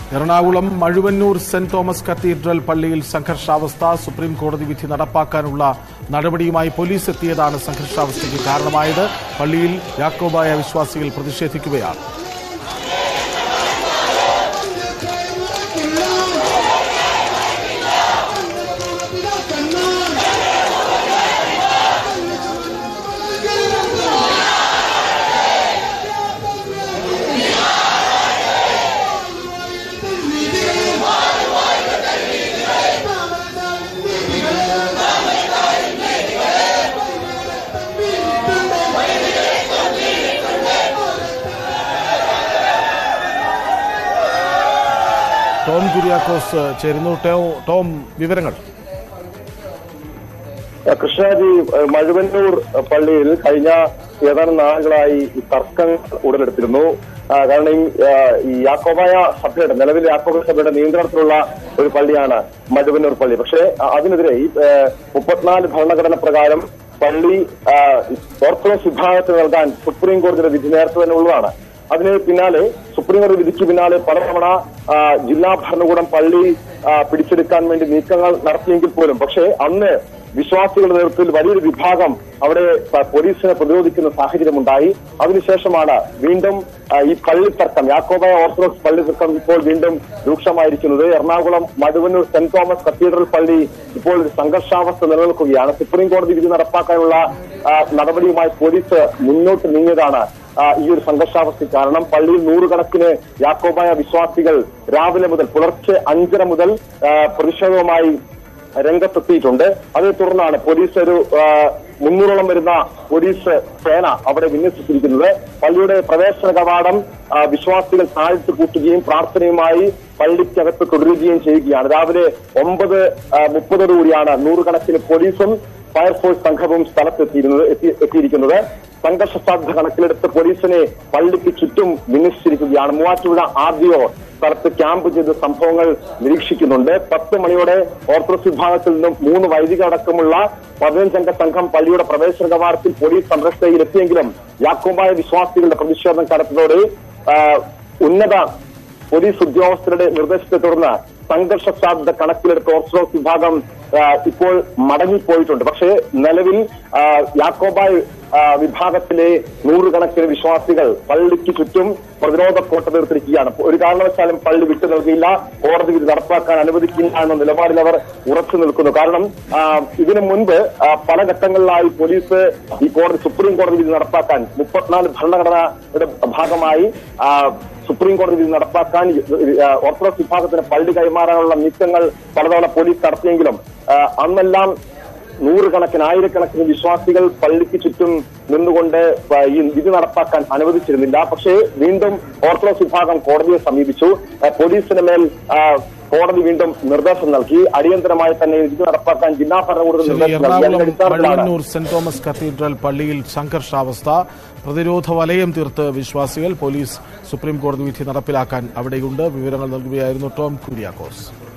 Ernakulam Mazhuvannoor Saint Thomas cathedral പള്ളിയിൽ സംഘർഷാവസ്ഥ supreme കോടതി വിധി നടപ്പാക്കാനുള്ള നടപടിയുമായി പോലീസ് എത്തിയതാണ് സംഘർഷാവസ്ഥയ്ക്ക് കാരണമായത് പള്ളിയിൽ യാക്കോബായ വിശ്വാസികൾ പ്രതിഷേധിക്കുകയാണ് ടോം കുര്യാക്കോസ് ചേരുന്നു ടോ- ടോം വിവരങ്ങൾ കൃഷ്ണാജി ഏഹ് മഴുവന്നൂർ പള്ളിയിൽ കഴിഞ്ഞ ഏതാനും നാളുകളായി ഈ തർക്കങ്ങൾ ഉടലെടുത്തിരുന്നു ആ, കാരണം ഈ, ആ, ഈ യാക്കോബായ സഭയുടെ നിലവിൽ യാക്കോബായ സഭയുടെ നിയന്ത്രണത്തിലുള്ള ഒരു പള്ളിയാണ് മഴുവന്നൂർ പള്ളി പക്ഷേ ആ, അതിനെതിരെ ഈ ഏഹ്, മുപ്പത്തിനാല് ഭരണഘടന പ്രകാരം പള്ളി ആ, ഓർത്തഡോക്സ് വിഭാഗത്തിന് നൽകാൻ സുപ്രീം കോടതിയുടെ വിധി നേരത്തെ തന്നെ ഉള്ളതാണ് അതിന് പിന്നാലെ സുപ്രീം കോടതി വിധിക്ക് പിന്നാലെ പലതവണ ആ, ജില്ലാ ഭരണകൂടം പള്ളി ആ, പിടിച്ചെടുക്കാൻ വേണ്ടി നീക്കങ്ങൾ നടത്തിയെങ്കിൽ പോലും പക്ഷേ അന്ന് വിശ്വാസികളുടെ നേതൃത്വത്തിൽ വലിയൊരു വിഭാഗം അവിടെ പ- പോലീസിനെ പ്രതിരോധിക്കുന്ന സാഹചര്യമുണ്ടായി അതിനുശേഷമാണ് വീണ്ടും ആ, ഈ പള്ളി തർക്കം യാക്കോബായ ഓർത്തഡോക്സ് പള്ളി തർക്കം ഇപ്പോൾ വീണ്ടും രൂക്ഷമായിരിക്കുന്നത് Ernakulam Mazhuvannoor Saint Thomas cathedral പള്ളി ഇപ്പോൾ ഒരു സംഘർഷാവസ്ഥ നിലനിൽക്കുകയാണ് സുപ്രീം കോടതി വിധി നടപ്പാക്കാനുള്ള ആ, നടപടിയുമായി പോലീസ് മുന്നോട്ട് നീങ്ങിയതാണ് ആ, ഈ ഒരു സംഘർഷാവസ്ഥ കാരണം പള്ളിയിൽ നൂറുകണക്കിന് യാക്കോബായ വിശ്വാസികൾ രാവിലെ മുതൽ പുലർച്ചെ അഞ്ചര മുതൽ ആ, പ്രതിഷേധവുമായി രംഗത്തെത്തിയിട്ടുണ്ട് അതേ തുടർന്നാണ് പോലീസ് ഒരു ആ, മുന്നൂറോളം വരുന്ന പോലീസ് സേന അവിടെ വിന്യസിച്ചിരിക്കുന്നത് പള്ളിയുടെ പ്രവേശന കവാടം ആ, വിശ്വാസികൾ താഴ്ത്തു കൂട്ടുകയും പ്രാർത്ഥനയുമായി പള്ളിക്കകത്ത് തുടരുകയും ചെയ്യുകയാണ് രാവിലെ ഒമ്പത് ആ, മുപ്പതോടുകൂടിയാണ് നൂറുകണക്കിന് പോലീസും ഫയർഫോഴ്സ് സംഘവും സ്ഥലത്തെത്തിയിരുന്നത് എത്തി- എത്തിയിരിക്കുന്നത് സംഘർഷ സാധ്യത കണക്കിലെടുത്ത് പോലീസിനെ പള്ളിക്ക് ചുറ്റും വിന്യസിച്ചിരിക്കുകയാണ് മൂവാറ്റുപുഴ ആർ ഡി ഒ സ്ഥലത്ത് ക്യാമ്പ് ചെയ്ത് സംഭവങ്ങൾ നിരീക്ഷിക്കുന്നുണ്ട് പത്ത് മണിയോടെ ഓർത്തഡോക്സ് വിഭാഗത്തിൽ നിന്നും മൂന്ന് വൈദിക അടക്കമുള്ള പതിനഞ്ചംഗ സംഘം പള്ളിയുടെ പ്രവേശന കവാടത്തിൽ പോലീസ് സംരക്ഷണയിൽ എത്തിയെങ്കിലും യാക്കോബായ വിശ്വാസികളുടെ പ്രതിഷേധം കനത്തതോടെ ആ, ഉന്നത പോലീസ് ഉദ്യോഗസ്ഥരുടെ നിർദ്ദേശത്തെ തുടർന്ന് സംഘർഷ സാധ്യത കണക്കിലെടുത്ത് ഓർത്തഡോക്സ് വിഭാഗം ആ, ഇപ്പോൾ മടങ്ങിപ്പോയിട്ടുണ്ട് പക്ഷേ നിലവിൽ ആ, യാക്കോബായ് ആ, വിഭാഗത്തിലെ നൂറുകണക്കിന് വിശ്വാസികൾ പള്ളിക്ക് ചുറ്റും പ്രതിരോധ കോട്ട തീർത്തിരിക്കുകയാണ് ഒരു കാരണവശാലും പള്ളി വിട്ടു നൽകിയില്ല കോടതി വിധി നടപ്പാക്കാൻ അനുവദിക്കില്ല എന്ന നിലപാടിൽ അവർ ഉറച്ചു നിൽക്കുന്നു കാരണം ആ, ഇതിനു മുൻപ് ആ, പല ഘട്ടങ്ങളിലായി പോലീസ് ഈ കോടതി സുപ്രീം കോടതി വിധി നടപ്പാക്കാൻ മുപ്പത്തിനാല് ഭരണഘടനയുടെ ഭാഗമായി ആ, സുപ്രീം കോടതി വിധി നടപ്പാക്കാൻ ആ, ഓർത്തഡോക്സ് വിഭാഗത്തിന് പള്ളി കൈമാറാനുള്ള നീക്കങ്ങൾ പലതവണ പോലീസ് നടത്തിയെങ്കിലും ആ, അന്നെല്ലാം നൂറുകണക്കിന് ആയിരക്കണക്കിന് വിശ്വാസികൾ പള്ളിക്ക് ചുറ്റും നിന്നുകൊണ്ട് ആ, ഈ വിധി നടപ്പാക്കാൻ അനുവദിച്ചിരുന്നില്ല പക്ഷേ വീണ്ടും ഓർത്തഡോക്സ് വിഭാഗം കോടതിയെ സമീപിച്ചു ആ, പോലീസിന് മേൽ ആ, കോടതി വീണ്ടും നിർദ്ദേശം നൽകി അടിയന്തരമായി തന്നെ വിധി നടപ്പാക്കാൻ ജില്ലാ ഭരണകൂടം ശരി, നിർദ്ദേശം നൽകി എറണാകുളം അതിന്റെ അടിസ്ഥാനത്തിലാണ് മഴുവന്നൂർ സെന്റ് തോമസ് കത്തീഡ്രൽ പള്ളിയിൽ സംഘർഷാവസ്ഥ പ്രതിരോധ വലയം തീർത്ത് വിശ്വാസികൾ പോലീസ് സുപ്രീം കോടതി വിധി നടപ്പിലാക്കാൻ അവിടെയുണ്ട് വിവരങ്ങൾ നൽകുകയായിരുന്നു ടോം കുര്യാക്കോസ്